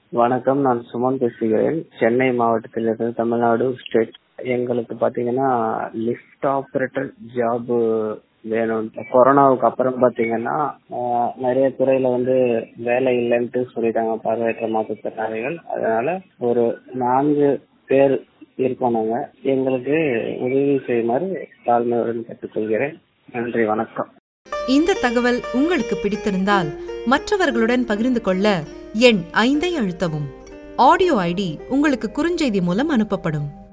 வணக்கம் நான் சுமன் பேசுகிறேன் சென்னை மாவட்டத்திலிருந்து தமிழ்நாடு ஸ்டேட் எங்களுக்கு பாத்தீங்கன்னா லிஃப்ட் ஆபரேட்டர் ஜாப் வேணும் கொரோனாவுக்கு அப்புறம் பாத்தீங்கன்னா ஆஹ், நிறைய துறையில வந்து வேலை இல்லைன்ட்டு சொல்லிட்டாங்க பார்வையற்ற மாற்றுத்திறனாளிகள் அதனால ஒரு நான்கு பேர் இருக்கோம் நாங்க எங்களுக்கு உதவி செய்யுமாறு தாழ்மையுடன் கேட்டுக்கொள்கிறேன் நன்றி வணக்கம் இந்த தகவல் உங்களுக்கு பிடித்திருந்தால் மற்றவர்களுடன் பகிர்ந்து கொள்ள எண் ஐந்தை அழுத்தவும் ஆடியோ ஐடி உங்களுக்கு குறுஞ்செய்தி மூலம் அனுப்பப்படும்